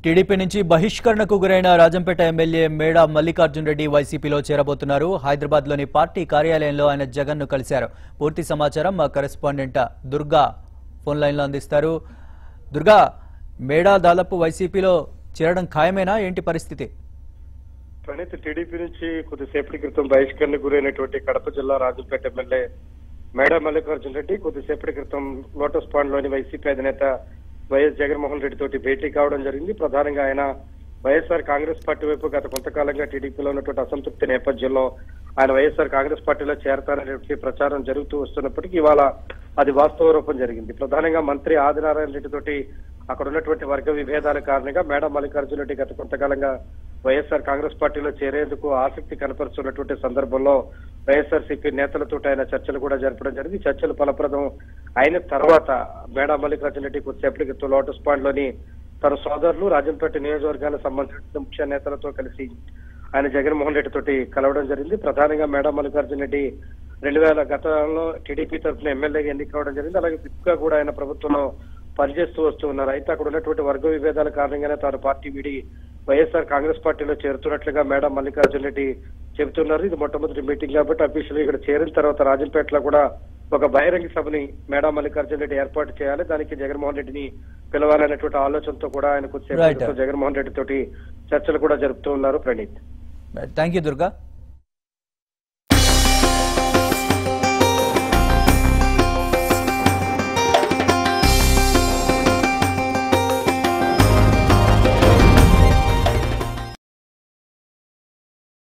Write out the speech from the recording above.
TDP నుంచి బహిష్కరణకు గురైన రాజంపేట ఎమ్మెల్యే మేడా మల్లికార్జున్ రెడ్డి వైసీపీలో చేరబోతున్నారు హైదరాబాద్ లోని పార్టీ కార్యాలయంలో ఆయన జగన్ ను కలిశారు పూర్తి సమాచారం మా కరెస్పాండెంట్ దుర్గా ఫోన్ లైన్లో అందిస్తారు దుర్గా మేడా దాదాపు వైసీపీలో చేరడం ఖాయమేనా ఏంటి పరిస్థితి ప్రణీత్ టీడీపీ నుంచి కొద్దిసేపటి క్రితం బహిష్కరణ గురైనటువంటి కడప జిల్లా రాజంపేట ఎమ్మెల్యే మేడా మల్లికార్జున రెడ్డి కొద్దిసేపటి క్రితం లోటస్ పాండ్ లోని వైసీపీ అధినేత వైఎస్ జగన్మోహన్ రెడ్డి తోటి భేటీ కావడం జరిగింది ప్రధానంగా ఆయన వైఎస్ఆర్ కాంగ్రెస్ పార్టీ వైపు గత కొంతకాలంగా టీడీపీలో ఉన్నటువంటి అసంతృప్తి నేపథ్యంలో ఆయన వైఎస్ఆర్ కాంగ్రెస్ పార్టీలో చేరతారనేటువంటి ప్రచారం జరుగుతూ వస్తున్నప్పటికీ ఇవాళ అది వాస్తవ రూపం జరిగింది ప్రధానంగా మంత్రి ఆదినారాయణ రెడ్డి తోటి అక్కడ ఉన్నటువంటి వర్గ విభేదాల కారణంగా మేడం మల్లికార్జున రెడ్డి గత కొంతకాలంగా వైఎస్ఆర్ కాంగ్రెస్ పార్టీలో చేరేందుకు ఆసక్తి కనపరుస్తున్నటువంటి సందర్భంలో వైఎస్ఆర్ సిపి నేతలతో ఆయన చర్చలు కూడా జరపడం జరిగింది ఈ చర్చలు ఫలప్రదం అయిన తర్వాత మేడా మల్లికార్జున రెడ్డి కొద్దిసేపటి క్రితం లోటస్ పాండ్ లోని తన సోదరులు రాజంపేట నియోజకవర్గానికి సంబంధించిన ముఖ్య నేతలతో కలిసి ఆయన జగన్మోహన్ రెడ్డి తోటి కలవడం జరిగింది ప్రధానంగా మేడా మల్లికార్జున రెడ్డి రెండు వేల గతంలో టీడీపీ తరఫున ఎమ్మెల్యేగా ఎన్నిక కావడం జరిగింది అలాగే విప్ గా కూడా ఆయన ప్రభుత్వంలో పనిచేస్తూ వస్తూ ఉన్నారు అయితే అక్కడ ఉన్నటువంటి వర్గ విభేదాల కారణంగానే తాను పార్టీ విడి వైఎస్ఆర్ కాంగ్రెస్ పార్టీలో చేరుతున్నట్లుగా మేడం మల్లికార్జున రెడ్డి చెబుతున్నారు ఇది మొట్టమొదటి మీటింగ్ కాబట్టి అఫీషియల్ ఇక్కడ చేరిన తర్వాత రాజంపేటలో కూడా ఒక బహిరంగ సభని మేడం మల్లికార్జున రెడ్డి ఏర్పాటు చేయాలి దానికి జగన్మోహన్ రెడ్డిని పిలవాలనేటువంటి ఆలోచనతో కూడా ఆయన Right. కొద్దిసేపు జగన్మోహన్ రెడ్డి తోటి చర్చలు కూడా జరుపుతూ ఉన్నారు ప్రణీత్ థ్యాంక్ యూ దుర్గా